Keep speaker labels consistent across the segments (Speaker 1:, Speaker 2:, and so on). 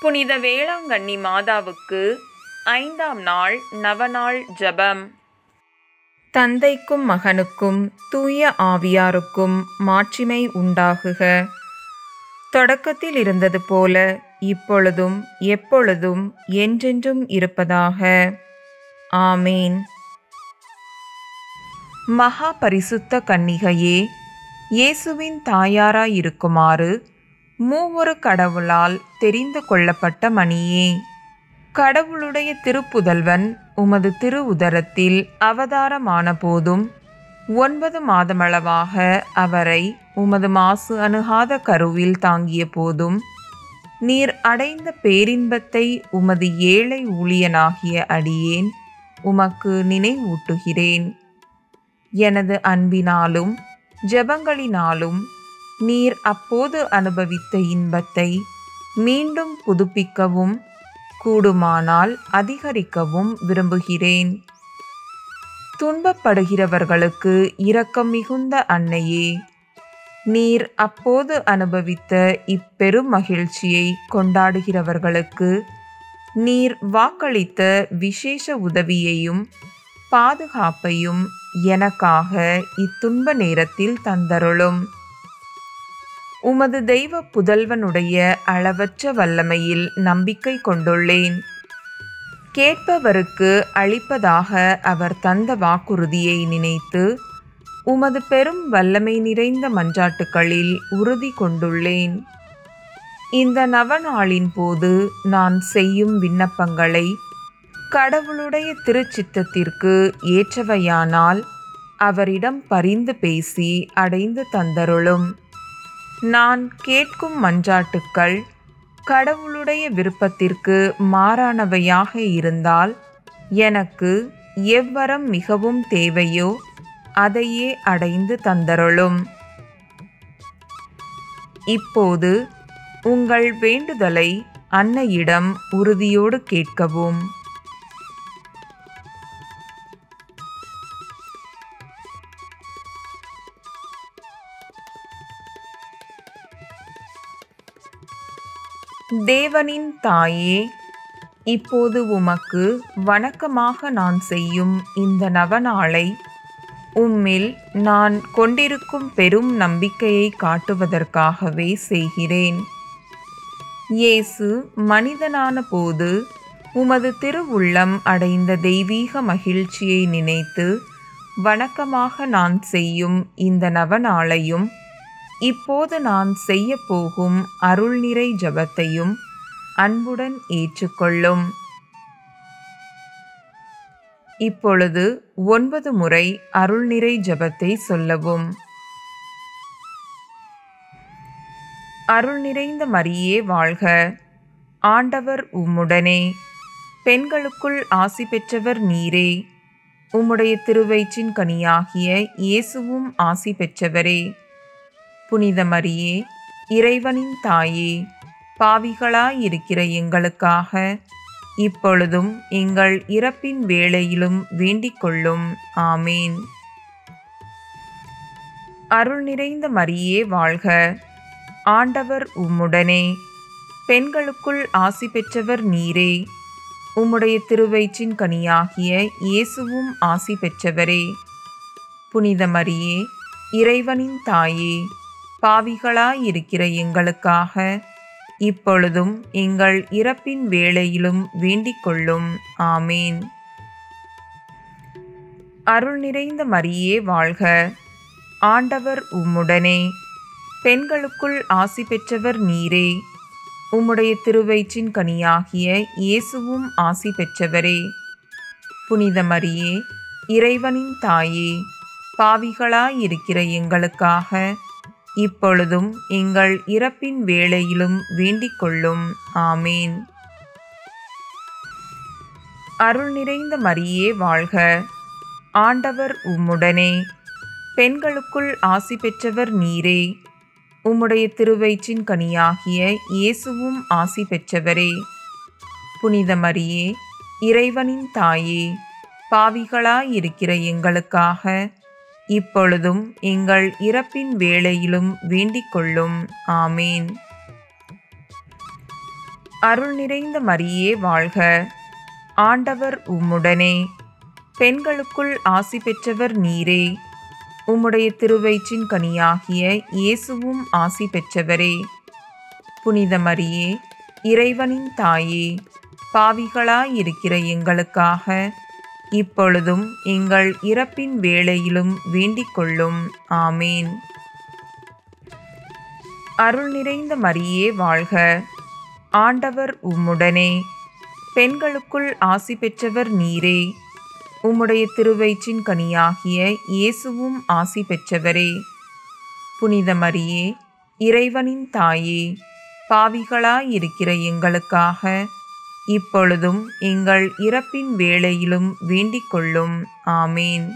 Speaker 1: புனித வேளாங்கண்ணி மாதாவுக்கு ஐந்தாம் நாள் நவநாள் ஜெபம் தந்தைக்கும் மகனுக்கும் தூய ஆவியாருக்கும் மாட்சிமை உண்டாகுக தொடக்கத்தில் இருந்தது போல இப்பொழுதும் எப்பொழுதும் என்றென்றும் இருப்பதாக ஆமேன் மகா பரிசுத்த கன்னிகையே இயேசுவின் தாயாராயிருக்குமாறு மூவொரு கடவுளால் தெரிந்து கொள்ளப்பட்ட மணியே கடவுளுடைய திருப்புதல்வன் உமது திரு உதரத்தில் அவதாரமான போதும் ஒன்பது மாதமளவாக அவரை உமது மாசு அணுகாத கருவில் தாங்கிய போதும் நீர் அடைந்த பேரின்பத்தை உமது ஏழை ஊழியனாகிய அடியேன் உமக்கு நினைவூட்டுகிறேன் எனது அன்பினாலும் ஜெபங்களினாலும் நீர் அப்போது அனுபவித்த இன்பத்தை மீண்டும் புதுப்பிக்கவும் கூடுமானால் அதிகரிக்கவும் விரும்புகிறேன் துன்பப்படுகிறவர்களுக்கு இரக்கம் மிகுந்த அன்னையே நீர் அப்போது அனுபவித்த இப்பெரும் மகிழ்ச்சியை கொண்டாடுகிறவர்களுக்கு நீர் வாக்களித்த விசேஷ உதவியையும் பாதுகாப்பையும் எனக்காக இத்துன்ப நேரத்தில் தந்தருளும் உமது தெய்வ புதல்வனுடைய அளவற்ற வல்லமையில் நம்பிக்கை கொண்டுள்ளேன் கேட்பவருக்கு அளிப்பதாக அவர் தந்த வாக்குறுதியை நினைத்து உமது பெரும் வல்லமை நிறைந்த மன்றாட்டுகளில் உறுதி கொண்டுள்ளேன் இந்த நவநாளின் போது நான் செய்யும் விண்ணப்பங்களை கடவுளுடைய திருச்சித்தத்திற்கு ஏற்றவையானால் அவரிடம் பரிந்து பேசி அடைந்து தந்தருளும் நான் கேட்கும் மன்றாட்டுக்கள் கடவுளுடைய விருப்பத்திற்கு மாறானவையாக இருந்தால் எனக்கு எவ்வரம் மிகவும் தேவையோ அதையே அடைந்து தந்தருளும் இப்போது உங்கள் வேண்டுதலை அன்னையிடம் உறுதியோடு கேட்கவும் தேவனின் தாயே இப்போது உமக்கு வணக்கமாக நான் செய்யும் இந்த நவநாளை உம்மில் நான் கொண்டிருக்கும் பெரும் நம்பிக்கையை காட்டுவதற்காகவே செய்கிறேன் இயேசு மனிதனான போது உமது திருவுள்ளம் அடைந்த தெய்வீக மகிழ்ச்சியை நினைத்து வணக்கமாக நான் செய்யும் இந்த நவநாளையும் இப்போது நான் செய்ய போகும் அருள்நிறை ஜபத்தையும் அன்புடன் ஏற்றுக்கொள்ளும் இப்பொழுது ஒன்பது முறை அருள்நிறை ஜபத்தை சொல்லவும் அருள் நிறைந்த மரியே வாழ்க ஆண்டவர் உம்முடனே பெண்களுக்குள் ஆசி பெற்றவர் நீரே உம்முடைய திருவயிற்றின் கனியாகிய இயேசுவும் ஆசி பெற்றவரே புனித மரியே இறைவனின் தாயே பாவிகளாயிருக்கிற எங்களுக்காக இப்பொழுதும் எங்கள் இறப்பின் வேளையிலும் வேண்டிக் கொள்ளும் ஆமேன் அருள் நிறைந்த மரியே வாழ்க ஆண்டவர் உம்முடனே பெண்களுக்குள் ஆசி பெற்றவர் நீரே உம்முடைய திருவயிற்றின் கனியாகிய இயேசுவும் ஆசி பெற்றவரே புனித மரியே இறைவனின் தாயே பாவிகளாயிருக்கிற எங்களுக்காக இப்பொழுதும் எங்கள் இறப்பின் வேளையிலும் வேண்டிக் கொள்ளும் ஆமேன் அருள் நிறைந்த மரியே வாழ்க ஆண்டவர் உம்முடனே பெண்களுக்குள் ஆசி பெற்றவர் நீரே உம்முடைய திருவயிற்றின் கனியாகிய இயேசுவும் ஆசி பெற்றவரே புனித மரியே இறைவனின் தாயே பாவிகளாயிருக்கிற எங்களுக்காக இப்பொழுதும் எங்கள் இறப்பின் வேளையிலும் வேண்டிக் கொள்ளும் ஆமேன் அருள் நிறைந்த மரியே வாழ்க ஆண்டவர் உம்முடனே பெண்களுக்குள் ஆசி பெற்றவர் நீரே உம்முடைய திருவயிற்றின் கனியாகிய இயேசுவும் ஆசி பெற்றவரே புனித மரியே இறைவனின் தாயே பாவிகளாயிருக்கிற எங்களுக்காக இப்பொழுதும் எங்கள் இறப்பின் வேளையிலும் வேண்டிக் கொள்ளும் ஆமேன் அருள் நிறைந்த மரியே வாழ்க ஆண்டவர் உம்முடனே பெண்களுக்குள் ஆசி பெற்றவர் நீரே உம்முடைய திருவயிற்றின் கனியாகிய இயேசுவும் ஆசி பெற்றவரே புனித மரியே இறைவனின் தாயே பாவிகளாயிருக்கிற எங்களுக்காக இப்பொழுதும் எங்கள் இறப்பின் வேளையிலும் வேண்டிக் கொள்ளும் ஆமேன் அருள் நிறைந்த மரியே வாழ்க ஆண்டவர் உம்முடனே பெண்களுக்குள் ஆசி பெற்றவர் நீரே உம்முடைய திருவயிற்றின் கனியாகிய இயேசுவும் ஆசி பெற்றவரே புனித மரியே இறைவனின் தாயே பாவிகளாயிருக்கிற எங்களுக்காக இப்பொழுதும் எங்கள் இறப்பின் வேளையிலும் வேண்டிக் கொள்ளும் ஆமேன்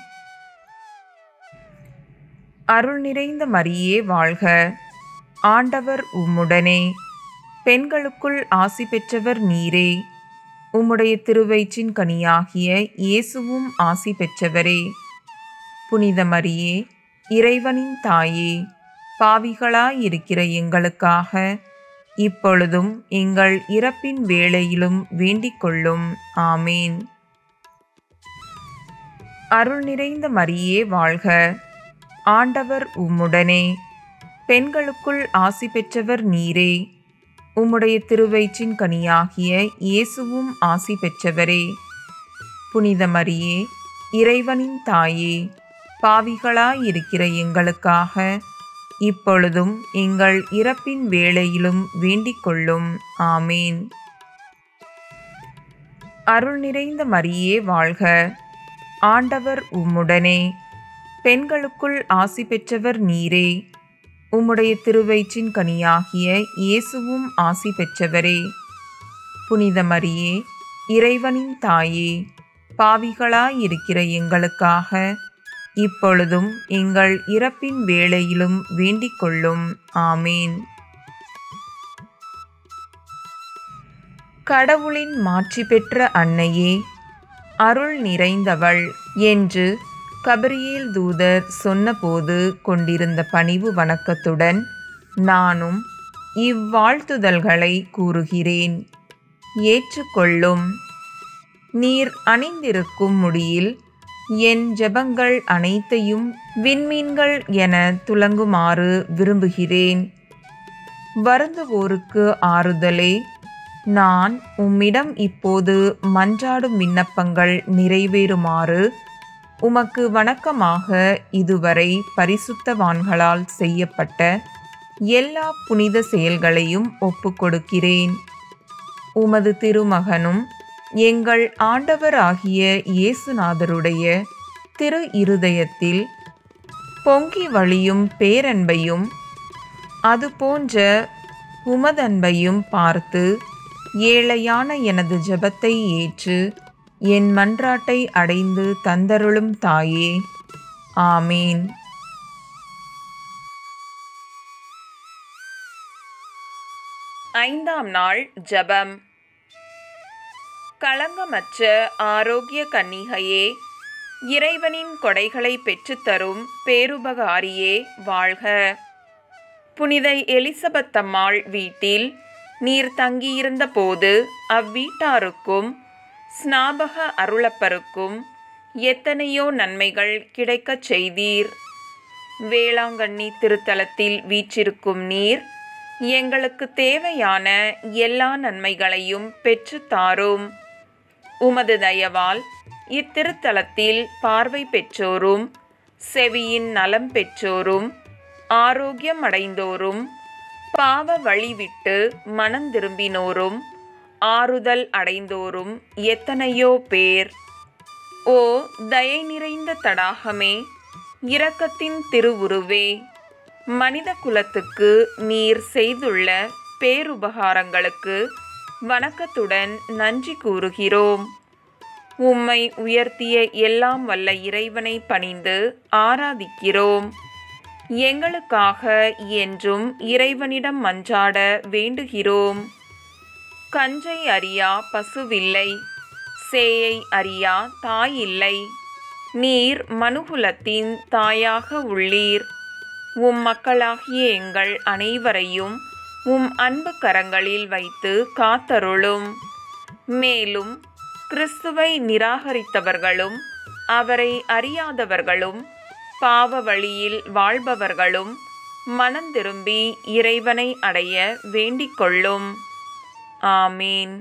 Speaker 1: அருள் நிறைந்த மரியே வாழ்க ஆண்டவர் உம்முடனே பெண்களுக்குள் ஆசி பெற்றவர் நீரே உம்முடைய திருவயிற்றின் கனியாகிய இயேசுவும் ஆசி பெற்றவரே புனித மரியே இறைவனின் தாயே பாவிகளாயிருக்கிற எங்களுக்காக இப்பொழுதும் எங்கள் இறப்பின் வேளையிலும் வேண்டிக் கொள்ளும் ஆமேன் அருள் நிறைந்த மரியே வாழ்க ஆண்டவர் உம்முடனே பெண்களுக்குள் ஆசி பெற்றவர் நீரே உம்முடைய திருவயிற்றின் கனியாகிய இயேசுவும் ஆசி பெற்றவரே புனித மரியே இறைவனின் தாயே பாவிகளாயிருக்கிற எங்களுக்காக இப்பொழுதும் எங்கள் இறப்பின் வேளையிலும் வேண்டிக் கொள்ளும் ஆமேன் அருள் நிறைந்த மரியே வாழ்க ஆண்டவர் உம்முடனே பெண்களுக்குள் ஆசி பெற்றவர் நீரே உம்முடைய திருவயிற்றின் கனியாகிய இயேசுவும் ஆசி பெற்றவரே புனித மரியே இறைவனின் தாயே பாவிகளாயிருக்கிற எங்களுக்காக இப்பொழுதும் எங்கள் இறப்பின் வேளையிலும் வேண்டிக் கொள்ளும் ஆமேன் கடவுளின் மாற்றி பெற்ற அன்னையே அருள் நிறைந்தவள் என்று கபரியேல் தூதர் சொன்னபோது கொண்டிருந்த பணிவு வணக்கத்துடன் நானும் இவ்வாழ்த்துதல்களை கூறுகிறேன் ஏற்றுக்கொள்ளும் நீர் அணிந்திருக்கும் முடியில் என் ஜெபங்கள் அனைத்தையும் விண்மீன்கள் என துலங்குமாறு விரும்புகிறேன் வருந்துவோருக்கு ஆறுதலே நான் உம்மிடம் இப்போது மன்றாடும் விண்ணப்பங்கள் நிறைவேறுமாறு உமக்கு வணக்கமாக இதுவரை பரிசுத்தவான்களால் செய்யப்பட்ட எல்லா புனித செயல்களையும் ஒப்புக்கொடுக்கிறேன் உமது திருமகனும் எங்கள் ஆண்டவராகிய இயேசுநாதருடைய திரு இருதயத்தில் பொங்கி வழியும் பேரன்பையும் அதுபோன்ற உமதன்பையும் பார்த்து ஏழையான எனது ஜெபத்தை ஏற்று என் மன்றாட்டை அடைந்து தந்தருளும் தாயே ஆமீன் ஐந்தாம் நாள் ஜெபம் களங்கமற்ற ஆரோக்கிய கன்னிகையே இறைவனின் கொடைகளை பெற்றுத்தரும் பேருபகாரியே வாழ்க புனித எலிசபெத் அம்மாள் வீட்டில் நீர் தங்கியிருந்த போது அவ்வீட்டாருக்கும் ஸ்நாபக அருளப்பருக்கும் எத்தனையோ நன்மைகள் கிடைக்கச் செய்தீர் வேளாங்கண்ணி திருத்தலத்தில் வீற்றிருக்கும் நீர் எங்களுக்கு தேவையான எல்லா நன்மைகளையும் பெற்றுத் தாரும் உமது தயவால் இத்திருத்தலத்தில் பார்வை பெற்றோரும் செவியின் நலம் பெற்றோரும் ஆரோக்கியம் அடைந்தோரும் பாவ வழி விட்டு மனம் திரும்பினோரும் ஆறுதல் அடைந்தோரும் எத்தனையோ பேர் ஓ தயை நிறைந்த தடாகமே இரக்கத்தின் திருவுருவே மனித குலத்துக்கு நீர் செய்துள்ள பேருபகாரங்களுக்கு வணக்கத்துடன் நன்றி கூறுகிறோம் உம்மை உயர்த்திய எல்லாம் வல்ல இறைவனை பணிந்து ஆராதிக்கிறோம் எங்களுக்காக என்றும் இறைவனிடம் மன்றாட வேண்டுகிறோம் கஞ்சை அறியா பசுவில்லை சேயை அறியா தாயில்லை நீர் மனுகுலத்தின் தாயாக உள்ளீர் உம் மக்களாகிய எங்கள் அனைவரையும் உம் அன்பு கரங்களில் வைத்து காத்தருளும் மேலும் கிறிஸ்துவை நிராகரித்தவர்களும் அவரை அறியாதவர்களும் பாவ வழியில் வாழ்பவர்களும் மனந்திரும்பி இறைவனை அடைய வேண்டிக் கொள்ளும் ஆமீன்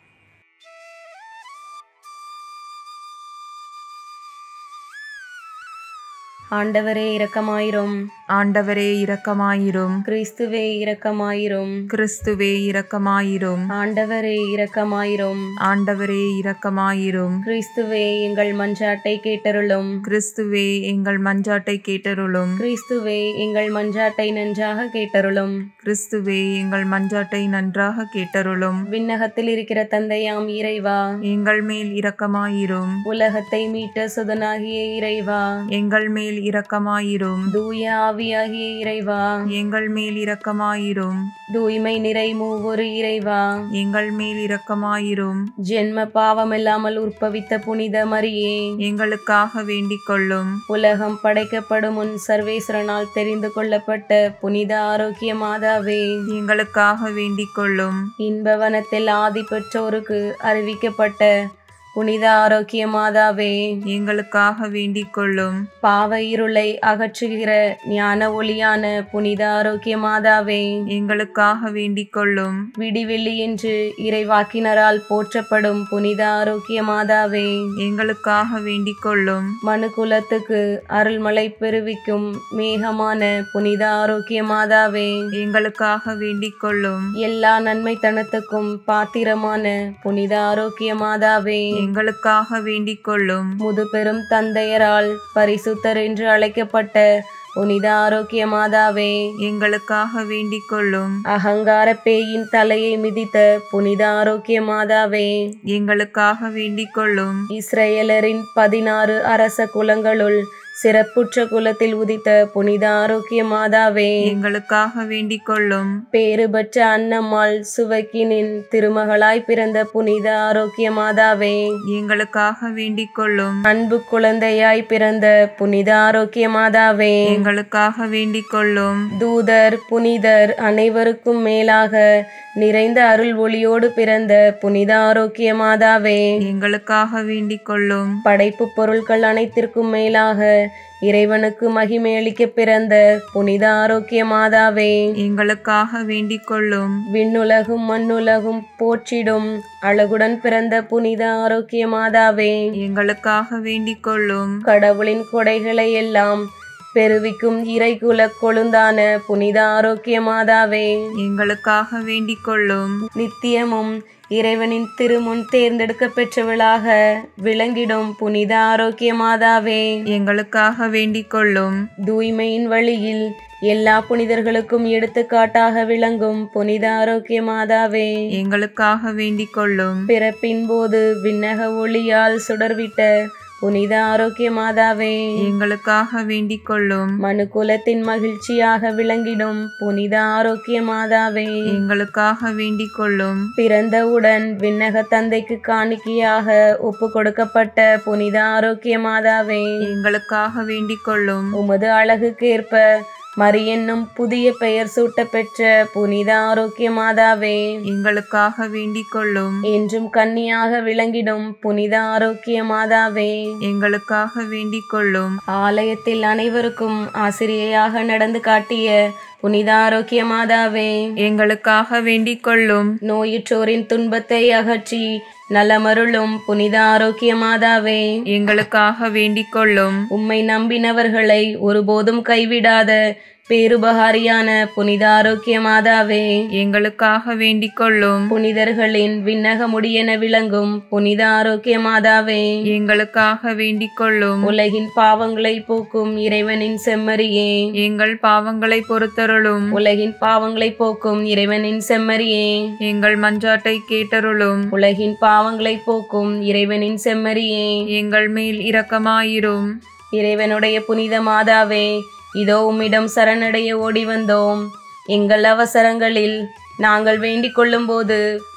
Speaker 2: ஆண்டவரே இரக்கமாயிரும்
Speaker 1: ஆண்டவரே இரக்கமாயிரும்
Speaker 2: கிறிஸ்துவே இரக்கமாயிரும்
Speaker 1: கிறிஸ்துவே இரக்கமாயிரும்
Speaker 2: ஆண்டவரே இரக்கமாயிரும்
Speaker 1: ஆண்டவரே இரக்கமாயிரும்
Speaker 2: கிறிஸ்துவே எங்கள் மஞ்சாட்டை கேட்டருளும்
Speaker 1: கிறிஸ்துவே எங்கள் மஞ்சாட்டை கேட்டருளும்
Speaker 2: கிறிஸ்துவே எங்கள் மஞ்சாட்டை நன்றாக கேட்டருளும்
Speaker 1: கிறிஸ்துவே எங்கள் மஞ்சாட்டை நன்றாக கேட்டருளும்
Speaker 2: விண்ணகத்தில் இருக்கிற தந்தையாம் இறைவா
Speaker 1: எங்கள் மேல் இரக்கமாயிரும்
Speaker 2: உலகத்தை மீட்ட சுதனாகிய இறைவா
Speaker 1: எங்கள் மேல் இரக்கமாயிரும்
Speaker 2: தூய ஆவியாகிய இறைவா
Speaker 1: எங்கள் மேல் இரக்கமாயிரும்
Speaker 2: தூய்மை நிறை மூவொரு இறைவா
Speaker 1: எங்கள் மேல் இரக்கமாயிரும்
Speaker 2: ஜென்ம பாவமில்லாமல் உற்பவித்த புனித மரியே
Speaker 1: எங்களுக்காக வேண்டிக் கொள்ளும்
Speaker 2: உலகம் படைக்கப்படும் முன் சர்வேஸ்வரனால் தெரிந்து கொள்ளப்பட்ட புனித ஆரோக்கிய மாதாவே
Speaker 1: எங்களுக்காக வேண்டிக் கொள்ளும்
Speaker 2: இன்பவனத்தில் ஆதி பெற்றோருக்கு அறிவிக்கப்பட்ட புனித ஆரோக்கிய மாதாவே
Speaker 1: எங்களுக்காக வேண்டிக் கொள்ளும்
Speaker 2: பாவ இருளை அகற்றுகிற ஞான ஒளியான புனித ஆரோக்கிய மாதாவே
Speaker 1: எங்களுக்காக வேண்டிக் கொள்ளும்
Speaker 2: விடிவெள்ளி என்று இறைவாக்கினரால் போற்றப்படும் புனித ஆரோக்கிய மாதாவே
Speaker 1: எங்களுக்காக வேண்டிக் கொள்ளும்
Speaker 2: மனுக்குலத்துக்கு அருள்மலை பெருவிக்கும் மேகமான புனித ஆரோக்கிய மாதாவே
Speaker 1: எங்களுக்காக வேண்டிக் கொள்ளும்
Speaker 2: எல்லா நன்மைத்தனத்துக்கும் பாத்திரமான புனித ஆரோக்கிய மாதாவே
Speaker 1: எங்களுக்காக வேண்டிக் கொள்ளும்
Speaker 2: முதுபெரும் தந்தையரால் பரிசுத்தர் என்று அழைக்கப்பட்ட புனித ஆரோக்கிய மாதாவே
Speaker 1: எங்களுக்காக வேண்டிக் கொள்ளும்
Speaker 2: அகங்கார பேயின் தலையை மிதித்த புனித ஆரோக்கிய மாதாவே
Speaker 1: எங்களுக்காக வேண்டிக் கொள்ளும்
Speaker 2: இஸ்ரேலரின் பதினாறு அரச குலங்களுள் சிறப்புற்ற குலத்தில் உதித்த புனித ஆரோக்கிய மாதாவே
Speaker 1: எங்களுக்காக வேண்டிக் கொள்ளும்
Speaker 2: பேறு பெற்ற அன்னம்மாள் சுவக்கினின் திருமகளாய் பிறந்த புனித ஆரோக்கிய மாதாவே
Speaker 1: எங்களுக்காக வேண்டிக் கொள்ளும்
Speaker 2: அன்பு குழந்தையாய் பிறந்த புனித ஆரோக்கிய மாதாவே
Speaker 1: எங்களுக்காக வேண்டிக் கொள்ளும்
Speaker 2: தூதர் புனிதர் அனைவருக்கும் மேலாக நிறைந்த அருள் ஒளியோடு பிறந்த புனித ஆரோக்கிய மாதாவே
Speaker 1: எங்களுக்காக வேண்டிக் கொள்ளும்
Speaker 2: படைப்பு பொருட்கள் அனைத்திற்கும் மேலாக இறைவனுக்கு மகிமையளிக்க பிறந்த புனித ஆரோக்கிய மாதாவே
Speaker 1: எங்களுக்காக வேண்டிக் கொள்ளும்
Speaker 2: விண்ணுலகும் மண்ணுலகும் போற்றிடும் அழகுடன் பிறந்த புனித ஆரோக்கிய மாதாவே
Speaker 1: எங்களுக்காக வேண்டிக் கொள்ளும்
Speaker 2: கடவுளின் கொடைகளை எல்லாம் பெருவிக்கும் இறைகுல கொழுந்தான புனித ஆரோக்கிய மாதாவே
Speaker 1: எங்களுக்காக வேண்டிக் கொள்ளும்
Speaker 2: நித்தியமும் இறைவனின் திருமுன் தேர்ந்தெடுக்க பெற்றவளாக விளங்கிடும் புனித ஆரோக்கிய மாதாவே
Speaker 1: எங்களுக்காக வேண்டிக் கொள்ளும்
Speaker 2: தூய்மையின் வழியில் எல்லா புனிதர்களுக்கும் எடுத்துக்காட்டாக விளங்கும் புனித ஆரோக்கிய மாதாவே
Speaker 1: எங்களுக்காக வேண்டிக் கொள்ளும்
Speaker 2: பிறப்பின் போது விண்ணக ஒளியால் சுடர்விட்ட புனித ஆரோக்கிய மாதாவே
Speaker 1: எங்களுக்காக வேண்டிக் கொள்ளும்
Speaker 2: மனு குலத்தின் மகிழ்ச்சியாக விளங்கிடும் புனித ஆரோக்கிய மாதாவே
Speaker 1: எங்களுக்காக வேண்டிக் கொள்ளும்
Speaker 2: பிறந்தவுடன் விண்ணக தந்தைக்கு காணிக்கையாக ஒப்பு கொடுக்கப்பட்ட புனித ஆரோக்கிய மாதாவே
Speaker 1: எங்களுக்காக வேண்டிக் கொள்ளும்
Speaker 2: உமது அழகுக்கேற்ப மரி என்னும் புதிய பெயர் சூட்ட பெற்ற புனித ஆரோக்கிய மாதாவே
Speaker 1: எங்களுக்காக வேண்டிக் கொள்ளும்
Speaker 2: என்றும் கன்னியாக விளங்கிடும் புனித ஆரோக்கிய மாதாவே
Speaker 1: எங்களுக்காக வேண்டிக் கொள்ளும்
Speaker 2: ஆலயத்தில் அனைவருக்கும் ஆசிரியையாக நடந்து காட்டிய புனித ஆரோக்கிய மாதாவே
Speaker 1: எங்களுக்காக வேண்டிக் கொள்ளும்
Speaker 2: நோயுற்றோரின் துன்பத்தை அகற்றி நலமருளும் புனித ஆரோக்கிய மாதாவே
Speaker 1: எங்களுக்காக வேண்டிக் கொள்ளும்
Speaker 2: உம்மை நம்பினவர்களை ஒருபோதும் கைவிடாத பேருபகாரியான புனித ஆரோக்கிய மாதாவே
Speaker 1: எங்களுக்காக வேண்டிக் கொள்ளும்
Speaker 2: புனிதர்களின் விண்ணக முடியென விளங்கும் புனித ஆரோக்கிய மாதாவே
Speaker 1: எங்களுக்காக வேண்டிக் கொள்ளும்
Speaker 2: உலகின் பாவங்களை போக்கும் இறைவனின் செம்மறியே
Speaker 1: எங்கள் பாவங்களை பொறுத்தருளும்
Speaker 2: உலகின் பாவங்களை போக்கும் இறைவனின் செம்மறியே
Speaker 1: எங்கள் மஞ்சாட்டை கேட்டருளும்
Speaker 2: உலகின் பாவங்களை போக்கும் இறைவனின் செம்மறியே
Speaker 1: எங்கள் மேல் இரக்கமாயிரும்
Speaker 2: இறைவனுடைய புனித மாதாவே இதோ உம்மிடம் சரணடைய ஓடி வந்தோம் எங்கள் அவசரங்களில் நாங்கள் வேண்டிக் கொள்ளும்போது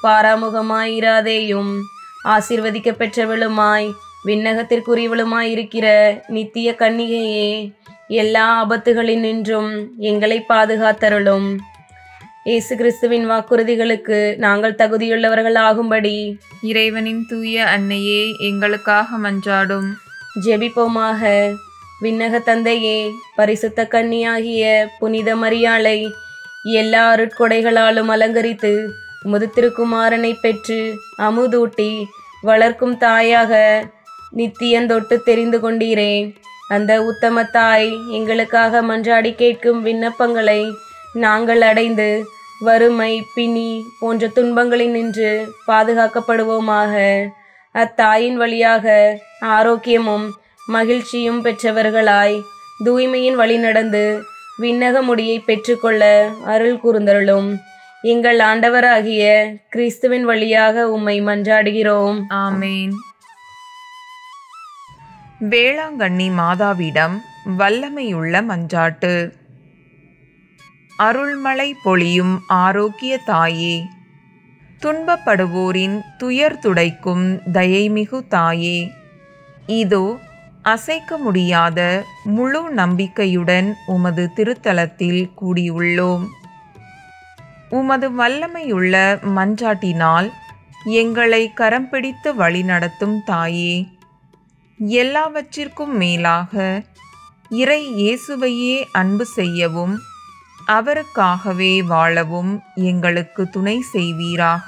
Speaker 2: பாராமுகமாயிராதேயும் ஆசிர்வதிக்க பெற்றவளுமாய் விண்ணகத்திற்குரியவளுமாய் இருக்கிற நித்திய கன்னிகையே எல்லா ஆபத்துகளினின்றும் எங்களை பாதுகாத்தருளும் இயேசு கிறிஸ்துவின் வாக்குறுதிகளுக்கு நாங்கள் தகுதியுள்ளவர்கள் ஆகும்படி
Speaker 1: இறைவனின் தூய அன்னையே எங்களுக்காக மன்றாடும்
Speaker 2: ஜெபிப்போமாக விண்ணக தந்தையே பரிசுத்த கன்னியாகிய புனித மரியாளை எல்லா அருட்கொடைகளாலும் அலங்கரித்து உமது திருக்குமாரனை பெற்று அமுதூட்டி வளர்க்கும் தாயாக நித்தியந்தொட்டு தெரிந்து கொண்டீரே அந்த உத்தம தாய் எங்களுக்காக மன்றாடி கேட்கும் விண்ணப்பங்களை நாங்கள் அடைந்து வறுமை பிணி போன்ற துன்பங்களில் நின்று பாதுகாக்கப்படுவோமாக அத்தாயின் வழியாக ஆரோக்கியமும் மகிழ்ச்சியும் பெற்றவர்களாய் தூய்மையின் வழி நடந்து விண்ணக முடியை பெற்றுக்கொள்ள அருள் கூர்ந்தருளும் எங்கள் ஆண்டவராகிய கிறிஸ்துவின் வழியாக உம்மை மன்றாடுகிறோம்
Speaker 1: ஆமேன் வேளாங்கண்ணி மாதாவிடம் வல்லமையுள்ள மஞ்சாட்டு அருள்மழை பொழியும் ஆரோக்கிய தாயே துன்பப்படுவோரின் துயர் துடைக்கும் தயைமிகு தாயே இதோ அசைக்க முடியாத முழு நம்பிக்கையுடன் உமது திருத்தலத்தில் கூடியுள்ளோம் உமது வல்லமையுள்ள மன்றாட்டினால் எங்களை கரம் பிடித்து வழிநடத்தும் தாயே எல்லாவற்றிற்கும் மேலாக இறை இயேசுவையே அன்பு செய்யவும் அவருக்காகவே வாழவும் எங்களுக்கு துணை செய்வீராக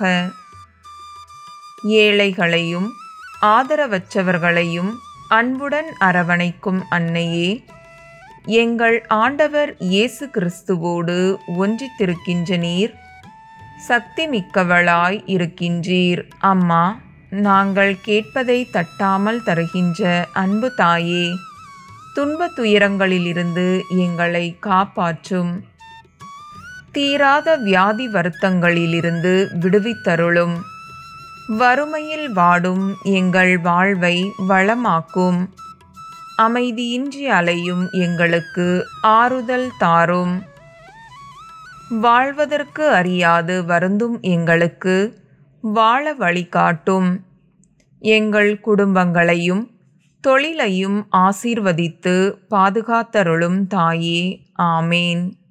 Speaker 1: ஏழைகளையும் ஆதரவற்றவர்களையும் அன்புடன் அரவணைக்கும் அன்னையே எங்கள் ஆண்டவர் இயேசு கிறிஸ்துவோடு ஒன்றித்திருக்கின்ற நீர் சக்தி மிக்கவளாய் இருக்கின்றீர் அம்மா நாங்கள் கேட்பதை தட்டாமல் தருகின்ற அன்பு தாயே துன்ப துயரங்களிலிருந்து எங்களை காப்பாற்றும் தீராத வியாதி வருத்தங்களிலிருந்து விடுவித்தருளும் வறுமையில் வாடும் எங்கள் வாழ்வை வளமாக்கும் அமைதியின்றி அலையும் எங்களுக்கு ஆறுதல் தாரும் வாழ்வதற்கு அறியாது வருந்தும் எங்களுக்கு வாழ வழிகாட்டும் எங்கள் குடும்பங்களையும் தொழிலையும் ஆசீர்வதித்து பாதுகாத்தருளும் தாயே ஆமேன்